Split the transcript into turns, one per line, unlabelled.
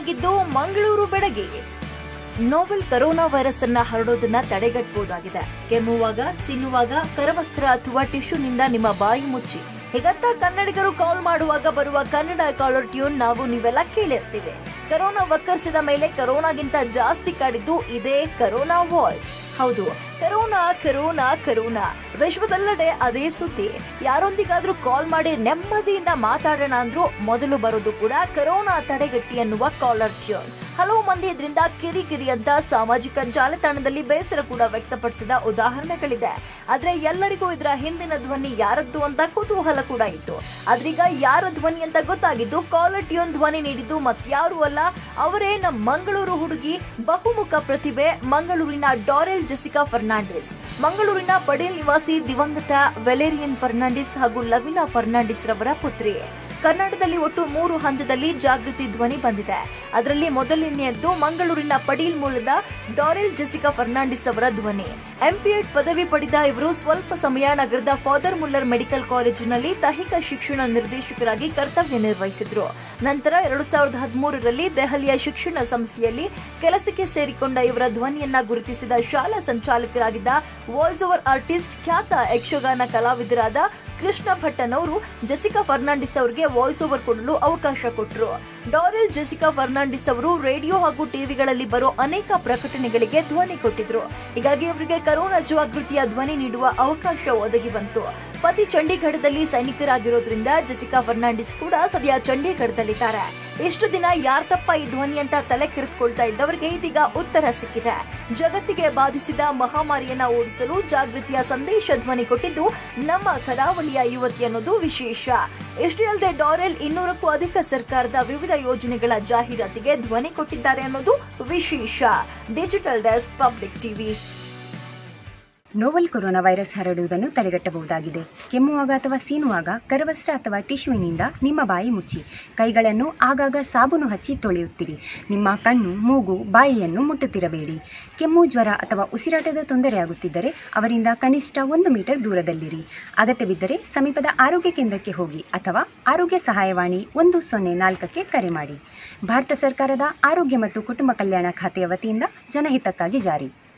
ಆಗಿದ್ದು ಮಂಗಳೂರು ಬೆಡಗಿ novel corona virus ಅನ್ನ ಹರಡೋದನ್ನ ತಡೆಗಟ್ಟಬಹುದಾಗಿದೆ ಕೆಮ್ಮುವಾಗ ಸಿನ್ನುವಾಗ ಕರವಸ್ತ್ರ ಅಥವಾ ಟಿಶ್ಯೂನಿಂದ ನಿಮ್ಮ ಬಾಯಿ ಮುಚ್ಚಿ ಹೀಗಂತ ಕನ್ನಡಿಗರು ಕಾಲ್ ಮಾಡುವಾಗ ಬರುವ ಕನ್ನಡ ಕಾಲರ್ ಟ್ಯೂನ್ ನಾವು ನೀವೆಲ್ಲ ಕೇಳಿರ್ತೀವಿ ಕರೋನಾ ವಕ್ಕರಿಸಿದ ಮೇಲೆ ಕರೋನಾಗಿಂತ ಜಾಸ್ತಿ ಕಾಡಿದ್ದು ಇದೇ ಕರೋನಾ ವಾಯ್ಸ್ ಹೌದು ಕರೋನಾ ಕರೋನಾ ಕರೋನಾ ವಿಶ್ವದೆಲ್ಲೆಡೆ ಅದೇ ಸುದ್ದಿ ಯಾರೊಂದಿಗಾದ್ರೂ ಕಾಲ್ ಮಾಡಿ ನೆಮ್ಮದಿಯಿಂದ ಮಾತಾಡೋಣ ಅಂದ್ರೂ ಮೊದಲು ಬರೋದು ಕೂಡ ಕರೋನಾ ತಡೆಗಟ್ಟಿ ಅನ್ನುವ ಕಾಲರ್ ಟ್ಯೂನ್ ಹಲವು ಮಂದಿ ಇದರಿಂದ ಕಿರಿಕಿರಿ ಅಂತ ಸಾಮಾಜಿಕ ಜಾಲತಾಣದಲ್ಲಿ ಬೇಸರ ಕೂಡ ವ್ಯಕ್ತಪಡಿಸಿದ ಉದಾಹರಣೆಗಳಿದೆ ಆದ್ರೆ ಎಲ್ಲರಿಗೂ ಇದರ ಹಿಂದಿನ ಧ್ವನಿ ಯಾರದ್ದು ಅಂತ ಕುತೂಹಲ ಕೂಡ ಇತ್ತು ಆದ್ರೀಗ ಯಾರ ಧ್ವನಿ ಅಂತ ಗೊತ್ತಾಗಿದ್ದು ಕಾಲರ್ ಟ್ಯೂನ್ ಧ್ವನಿ ನೀಡಿದ್ದು ಮತ್ಯಾರು ಅಲ್ಲ ಅವರೇ ನಮ್ಮ ಮಂಗಳೂರು ಹುಡುಗಿ ಬಹುಮುಖ ಪ್ರತಿಭೆ ಮಂಗಳೂರಿನ ಡಾರೆಲ್ ಜೆಸಿಕಾ ಫರ್ನಾಂಡಿಸ್ ಮಂಗಳೂರಿನ ಪಡೇಲ್ ನಿವಾಸಿ ದಿವಂಗತ ವೆಲೇರಿಯನ್ ಫರ್ನಾಂಡಿಸ್ ಹಾಗೂ ಲವಿನಾ ಫರ್ನಾಂಡಿಸ್ ರವರ ಪುತ್ರಿ ಕರ್ನಾಟಕದಲ್ಲಿ ಒಟ್ಟು ಮೂರು ಹಂತದಲ್ಲಿ ಜಾಗೃತಿ ಧ್ವನಿ ಬಂದಿದೆ ಅದರಲ್ಲಿ ಮೊದಲನೆಯದ್ದು ಮಂಗಳೂರಿನ ಪಡೀಲ್ ಮೂಲದ ಡಾರೆಲ್ ಜೆಸಿಕಾ ಫರ್ನಾಂಡಿಸ್ ಅವರ ಧ್ವನಿ ಎಂಪಿಎಡ್ ಪದವಿ ಪಡೆದ ಇವರು ಸ್ವಲ್ಪ ಸಮಯ ನಗರದ ಫಾದರ್ ಮುಲ್ಲರ್ ಮೆಡಿಕಲ್ ಕಾಲೇಜಿನಲ್ಲಿ ದೈಹಿಕ ಶಿಕ್ಷಣ ನಿರ್ದೇಶಕರಾಗಿ ಕರ್ತವ್ಯ ನಿರ್ವಹಿಸಿದ್ರು ನಂತರ ಎರಡು ಸಾವಿರದ ಹದಿಮೂರರಲ್ಲಿ ದೆಹಲಿಯ ಶಿಕ್ಷಣ ಸಂಸ್ಥೆಯಲ್ಲಿ ಕೆಲಸಕ್ಕೆ ಸೇರಿಕೊಂಡ ಇವರ ಧ್ವನಿಯನ್ನ ಗುರುತಿಸಿದ ಶಾಲಾ ಸಂಚಾಲಕರಾಗಿದ್ದ ವಾಯ್ಸ್ ಓವರ್ ಆರ್ಟಿಸ್ಟ್ ಖ್ಯಾತ ಯಕ್ಷಗಾನ ಕಲಾವಿದರಾದ ಕೃಷ್ಣ ಭಟ್ಟನ್ ಅವರು ಜೆಸಿಕಾ ಫರ್ನಾಂಡಿಸ್ ಅವರಿಗೆ ವಾಯ್ಸ್ ಓವರ್ ಕೊಡಲು ಅವಕಾಶ ಕೊಟ್ಟರು ಡಾರೆಲ್ ಜೆಸಿಕಾ ಫರ್ನಾಂಡಿಸ್ ಅವರು ರೇಡಿಯೋ ಹಾಗೂ ಟಿವಿಗಳಲ್ಲಿ ಬರೋ ಅನೇಕ ಪ್ರಕಟಣೆಗಳಿಗೆ ಧ್ವನಿ ಕೊಟ್ಟಿದ್ರು ಹೀಗಾಗಿ ಅವರಿಗೆ ಕರೋನಾ ಜಾಗೃತಿಯ ಧ್ವನಿ ನೀಡುವ ಅವಕಾಶ ಒದಗಿ ಬಂತು ಪತಿ ಚಂಡೀಗಢದಲ್ಲಿ ಸೈನಿಕರಾಗಿರೋದ್ರಿಂದ ಜೆಸಿಕಾ ಫರ್ನಾಂಡಿಸ್ ಕೂಡ ಸದ್ಯ ಚಂಡೀಗಢದಲ್ಲಿದ್ದಾರೆ ಇಷ್ಟು ದಿನ ಯಾರ್ತಪ್ಪ ಈ ಧ್ವನಿ ಅಂತ ತಲೆ ಕೆರೆದುಕೊಳ್ತಾ ಇದ್ದವರಿಗೆ ಇದೀಗ ಉತ್ತರ ಸಿಕ್ಕಿದೆ ಜಗತ್ತಿಗೆ ಬಾಧಿಸಿದ ಮಹಾಮಾರಿಯನ್ನ ಓಡಿಸಲು ಜಾಗೃತಿಯ ಸಂದೇಶ ಧ್ವನಿ ಕೊಟ್ಟಿದ್ದು ನಮ್ಮ ಕರಾವಳಿಯ ಯುವತಿ ಅನ್ನೋದು ವಿಶೇಷ ಇಷ್ಟೇ ಅಲ್ಲದೆ ಡಾರೆಲ್ ಇನ್ನೂರಕ್ಕೂ ಅಧಿಕ ಸರ್ಕಾರದ ವಿವಿಧ ಯೋಜನೆಗಳ ಜಾಹೀರಾತಿಗೆ ಧ್ವನಿ ಕೊಟ್ಟಿದ್ದಾರೆ ಅನ್ನೋದು ವಿಶೇಷ digital desk public TV
novel corona virus ಹರಡುವುದನ್ನು ತಡೆಗಟ್ಟಬಹುದಾಗಿದೆ ಕೆಮ್ಮುವಾಗ ಅಥವಾ ಸೀನುವಾಗ ಕರವಸ್ತ್ರ ಅಥವಾ ಟಿಶ್ಯೂವಿನಿಂದ ನಿಮ್ಮ ಬಾಯಿ ಮುಚ್ಚಿ ಕೈಗಳನ್ನು ಆಗಾಗ ಸಾಬೂನು ಹಚ್ಚಿ ತೊಳೆಯುತ್ತಿರಿ ನಿಮ್ಮ ಕಣ್ಣು ಮೂಗು ಬಾಯಿಯನ್ನು ಮುಟ್ಟುತ್ತಿರಬೇಡಿ ಕೆಮ್ಮು ಜ್ವರ ಅಥವಾ ಉಸಿರಾಟದ ತೊಂದರೆಯಾಗುತ್ತಿದ್ದರೆ ಅವರಿಂದ ಕನಿಷ್ಠ ಒಂದು ಮೀಟರ್ ದೂರದಲ್ಲಿರಿ ಅಗತ್ಯವಿದ್ದರೆ ಸಮೀಪದ ಆರೋಗ್ಯ ಕೇಂದ್ರಕ್ಕೆ ಹೋಗಿ ಅಥವಾ ಆರೋಗ್ಯ ಸಹಾಯವಾಣಿ ಒಂದು ಸೊನ್ನೆ ನಾಲ್ಕಕ್ಕೆ ಕರೆ ಮಾಡಿ ಭಾರತ ಸರ್ಕಾರದ ಆರೋಗ್ಯ ಮತ್ತು ಕುಟುಂಬ ಕಲ್ಯಾಣ ಖಾತೆಯ ವತಿಯಿಂದ ಜನಹಿತಕ್ಕಾಗಿ ಜಾರಿ